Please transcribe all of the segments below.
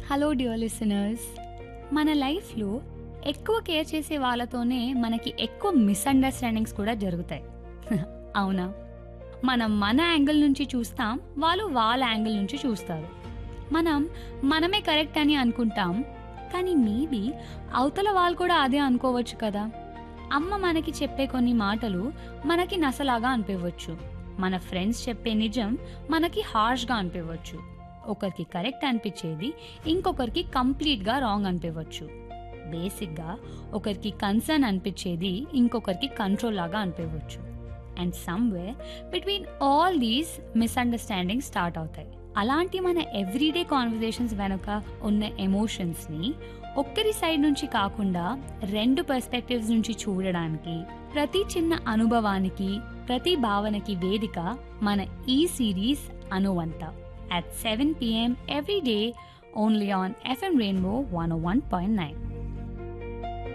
Hello dear listeners మన లైఫ్లో ఎక్కువ కేర్ చేసే వాళ్ళతోనే మనకి ఎక్కువ మిస్అండర్స్టాండింగ్స్ కూడా జరుగుతాయి అవునా మనం మన యాంగిల్ నుంచి చూస్తాం వాళ్ళు వాళ్ళ యాంగిల్ నుంచి చూస్తారు మనం మనమే కరెక్ట్ అని అనుకుంటాం కానీ మేబీ అవతల వాళ్ళు కూడా అదే అనుకోవచ్చు కదా అమ్మ మనకి చెప్పే కొన్ని మాటలు మనకి నసలాగా అనిపించవచ్చు మన ఫ్రెండ్స్ చెప్పే నిజం మనకి హార్ష్గా అనిపించవచ్చు ఒకరికి కరెక్ట్ అనిపించేది ఇంకొకరికి కంప్లీట్గా రాంగ్ అనిపించవచ్చు బేసిక్గా ఒకరికి కన్సర్న్ అనిపించేది ఇంకొకరికి కంట్రోల్ లాగా అనిపించవచ్చు and somewhere between all these misunderstanding start అవుతాయి అలాంటి మన ఎవ్రీడే కాన్వర్జేషన్స్ వెనుక ఉన్న ఎమోషన్స్ని ఒక్కరి సైడ్ నుంచి కాకుండా రెండు పర్స్పెక్టివ్స్ నుంచి చూడడానికి ప్రతి చిన్న అనుభవానికి ప్రతి భావనకి వేదిక మన ఈ సిరీస్ అనువంత at 7 p.m. every day only on FM Rainbow 101.9.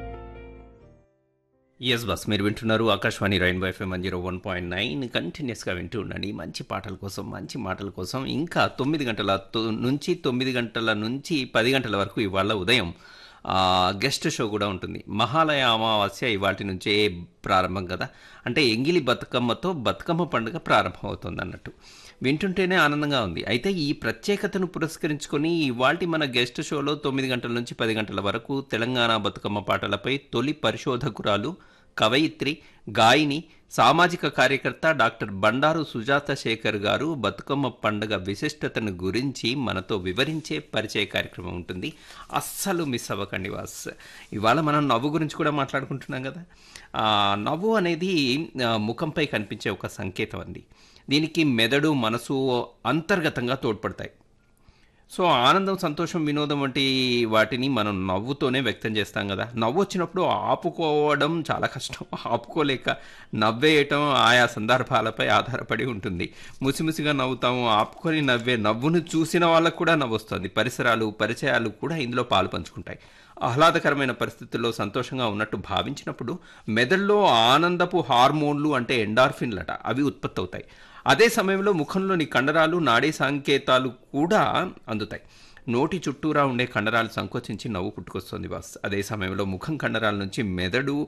ఎస్ బస్ మీరు వింటున్నారు ఆకాశవాణి Rainbow FM one zero one point nine కంటిన్యూస్గా వింటూ ఉండండి మంచి పాటల కోసం మంచి మాటల కోసం ఇంకా తొమ్మిది గంటల తొ- నుంచి తొమ్మిది గంటల నుంచి పది గంటల వరకు ఇవాళ ఉదయం ఆ, గెస్ట్ షో కూడా ఉంటుంది మహాలయ అమావాస్య ఇవాటి నుంచే ప్రారంభం కదా అంటే ఎంగిలి బతుకమ్మతో బతుకమ్మ పండుగ ప్రారంభం అవుతుంది అన్నట్టు వింటుంటేనే ఆనందంగా ఉంది అయితే ఈ ప్రత్యేకతను పురస్కరించుకొని ఇవాల్టి మన గెస్ట్ షోలో తొమ్మిది గంటల నుంచి పది గంటల వరకు తెలంగాణ బతుకమ్మ పాటలపై తొలి పరిశోధకురాలు కవయిత్రి గాయని సామాజిక కార్యకర్త డాక్టర్ బండారు సుజాత శేఖర్ గారు బతుకమ్మ పండుగ విశిష్టతను గురించి మనతో వివరించే పరిచయ కార్యక్రమం ఉంటుంది అస్సలు మిస్ అవ్వకండి వాస్ ఇవాళ మనం నవ్వు గురించి కూడా మాట్లాడుకుంటున్నాం కదా ఆ, నవ్వు అనేది ఆ, ముఖంపై కనిపించే ఒక సంకేతం అండి దీనికి మెదడు మనసు అంతర్గతంగా తోడ్పడతాయి సో ఆనందం సంతోషం వినోదం వంటి వాటిని మనం నవ్వుతోనే వ్యక్తం చేస్తాం కదా నవ్వు వచ్చినప్పుడు ఆపుకోవడం చాలా కష్టం ఆపుకోలేక నవ్వేయటం ఆయా సందర్భాలపై ఆధారపడి ఉంటుంది ముసిముసిగా నవ్వుతాము ఆపుకొని నవ్వే నవ్వును చూసిన వాళ్ళకు కూడా నవ్వు వస్తుంది పరిసరాలు పరిచయాలు కూడా ఇందులో పాలు పంచుకుంటాయి ఆహ్లాదకరమైన పరిస్థితుల్లో సంతోషంగా ఉన్నట్టు భావించినప్పుడు మెదడులో ఆనందపు హార్మోన్లు అంటే ఎండార్ఫిన్లట అవి ఉత్పత్తి అవుతాయి అదే సమయంలో ముఖంలోని కండరాలు నాడీ సంకేతాలు కూడా అందుతాయి నోటి చుట్టూరా ఉండే కండరాలు సంకోచించి నవ్వు పుట్టుకొస్తుంది బాస్ అదే సమయంలో ముఖం కండరాల నుంచి మెదడు